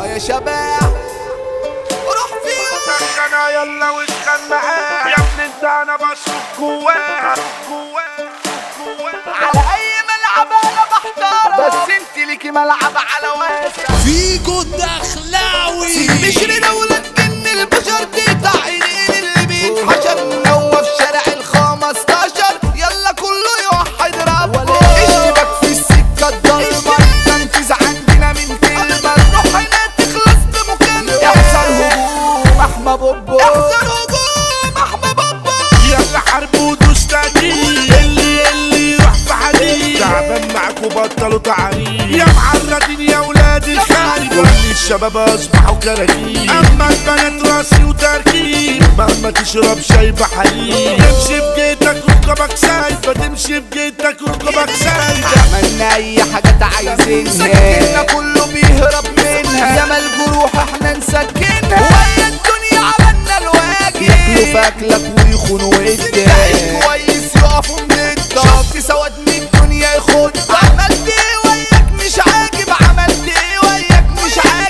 يا شباب روح فين انا يلا واسخن معاه يا ابني انت انا بصرف جواه جواه جواه على اي ملعب انا بحتار بس انت ليكي ملعب على واسع فيجو الدخلاوي بشري دولة ان البشر دي عينين اللي بيتحشر نوى في شارع الخمستاشر يلا كله يوحد ربه اشتبك في السكة الضلمة تنفذ عندنا من كلمة نروح هنا تخلص بمكالمة احذر هجوم احمى بوبو احذر هجوم احمى بوبو يلا حرب ودوس تأكيد اللي اللي يروح في حديد تعبان معاكوا بطلوا تعريف يا معرضين يا ولاد الخارج كل الشباب اصبحوا كراكيب اما البنات راسي وتركيب مهما تشرب شاي بحليب تمشي في جيتك ركبك سايبه تمشي في جيتك ركبك سايبه عملنا اي حاجة عايزينها سكننا كله بيهرب منها زي ما الجروح احنا نسكنها وهي الدنيا عملنا الواجب ياكلوا فاكلك ويخونوا ودك كويس يقفوا ضدك شفت سواد من الدنيا يخد عملت ايه وياك مش عاجب عملت ايه وياك مش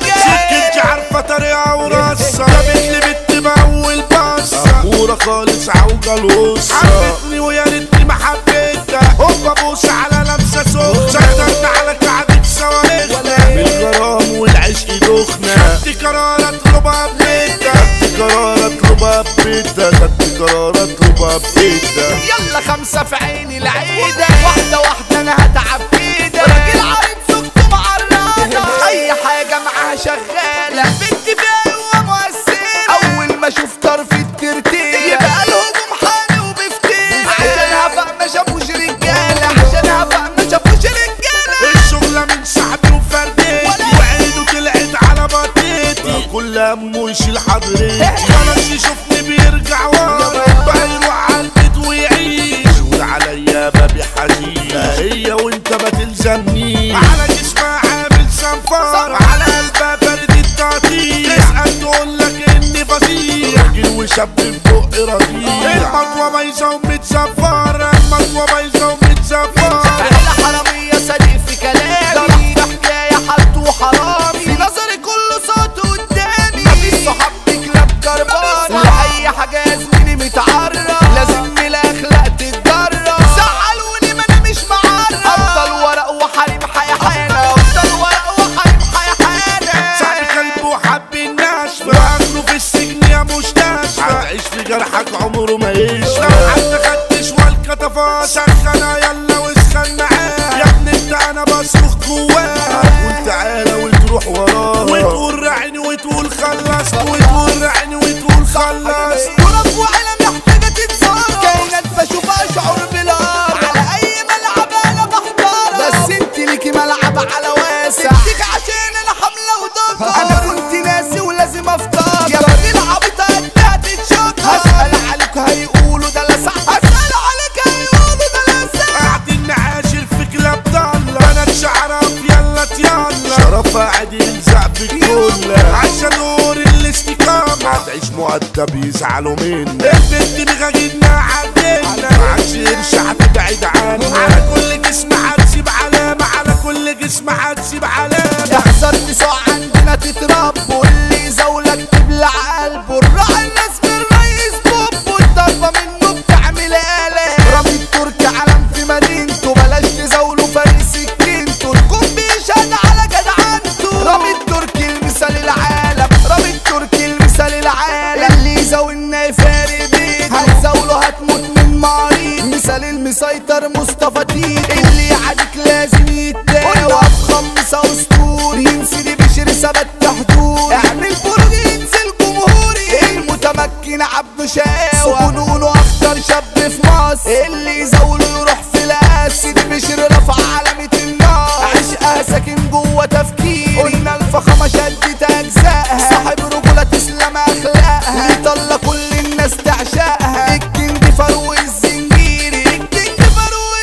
سكتي عاجب عارفة طريقة ورصة جابت لي بنت بأول بصة أمورة خالص عوجة الوصة حبتني ويا ريتني ما حبيتها هوبا بوس على لمسة سخنة سيطرت على كعبة صواريخنا بالغرام والعشق دخنة خدت قرار اطلبها ببيتها خدت قرار اطلبها ببيتها خدت قرار اطلبها ببيتها يلا خمسة في عيني العيدة واحدة واحدة أنا هتعب كده راجل عريض زوجته معرضة أي حاجة معاها شغالة بنت فيها هو مؤثرة أول ما أشوف طرف الترتيب يبقى الهجوم حالي وبفتيل عشان هفق ما شافوش رجالة عشان هفق ما شافوش رجالة الشغلة من صاحبي وفردتي وعينه طلعت على بطيتي كل همه يشيل حضرتي خلاص يشوفني بيرجع ورا بقى يروح على البيت ويعيش يقول عليا بابي حزين لا هي وانت ما تلزمنيش على جسمها عامل صنفار على قلبها برد التقطيع تسأل تقول لك اني فظيع راجل وشاب في بق رضيع المطوة بايظة ومتزفرة المطوة بايظة ومتزفرة أحلى حرامية صديق في كلامي ضرب حكاية حالته حرامي في نظري كله صوت قدامي مفيش صحاب بكلاب كربانة لأي حاجة يا زميلي متعرض لازم من الأخلاق تتجرب زعلوني ما أنا مش معرض أفضل ورق وحريم حيحانة أفضل ورق وحريم حيحانة سعد قلبه وحب الناس واخده في السجن يا مستشفى هتعيش في جرحك عمره ما يشفى لو حد خدتش والكتفات سخنا يلا واسخن معاه يا ابني انت انا بصرخ جواه هتقول تعالى وتروح وراه وتقول رعني وتقول خلص وتقول رعني وتقول خلص ورب وعلم محتاجة تتصرف كائنات بشوفها شعور بالهرب على أي ملعب أنا بختار بس انت ليكي ملعب على واسع سبتك عشان أنا حملة ودكر أنا كنت ناسي ولازم أفطر يا راجل عبيط قدها تتشكر هسأل عليك هيقولوا ده لسع هسأل عليك هيقولوا ده لسع قاعدين نعاشر في كلاب ضالة بنات شعرف يلا تيلا شرف قاعد يلزق بالكل عشان نور الاستقامة هتعيش مؤدب يزعلوا منا البنت مغاجدنا عدلنا معكش قرش هتبعد عنا على كل جسم هتسيب علامة على كل جسم هتسيب علامة احذر تسوع عندنا تتربوا اللي يزولك تبلع قلبه الراعي الناس بالرئيس بوبو الضربة منه بتعمل آلة رامي التركي علم في مدينته بلاش تزاولوا فريق سكينته الكون بيشهد على جدعنته رامي التركي المثال العالم رامي التركي المثال العالم اللي يزاولنا يفارق بيته هتزاوله هتموت من مريض مثال المسيطر مصطفى تيتو اللي يعاديك لازم يتداوى وقف خمسة اسطوري ينسي بشر ثبت حدود اعمل برج ينزل جمهوري المتمكن عبد شقاوة وجنونه اخطر شاب في مصر اللي يزاوله يروح في القاس سيدي بشر رفع علامة النار عشقها ساكن جوه تفكيري قلنا الفخامة شدت اجزائها صاحب رجولة تسلم اخلاقها يطلع كل الناس تعشقها الكينج فاروق الزنجيري الكينج فاروق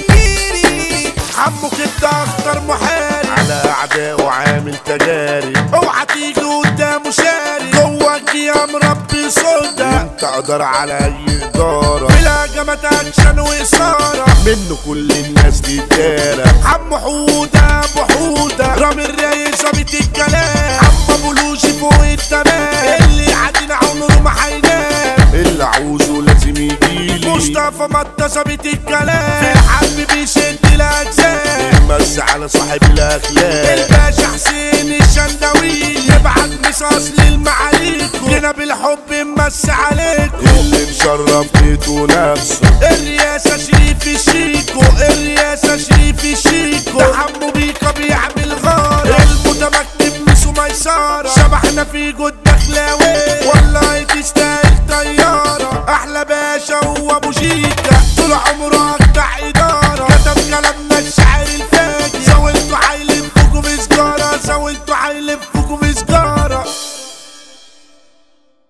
الزنجيري عمو كده اخطر محارب على اعدائه عامل تجارب اوعى تيجي قدامه شاري جواك يا مربي صدى انت اقدر على اي اداره بلا جمات اكشن واثاره منه كل الناس تتدارى عم حوده ابو حوده رامي الرئيس ظابط الكلام عم ده ظابط الكلام في الحرب بيشد الاجزاء مس على صاحب الاخلاق الباشا حسين الشندوي يبعت مصاص للمعاليكو جينا بالحب مس عليكم اللي مشرف بيته نفسه الرئاسة شريف الشيكو الرئاسة شريف الشيكو ده حمو بيكا بيعمل غارة المتمكن مسو ميسارة شبحنا في جود دخلاوي والله تستاهل طيارة أحلى باشا هو أبو شيك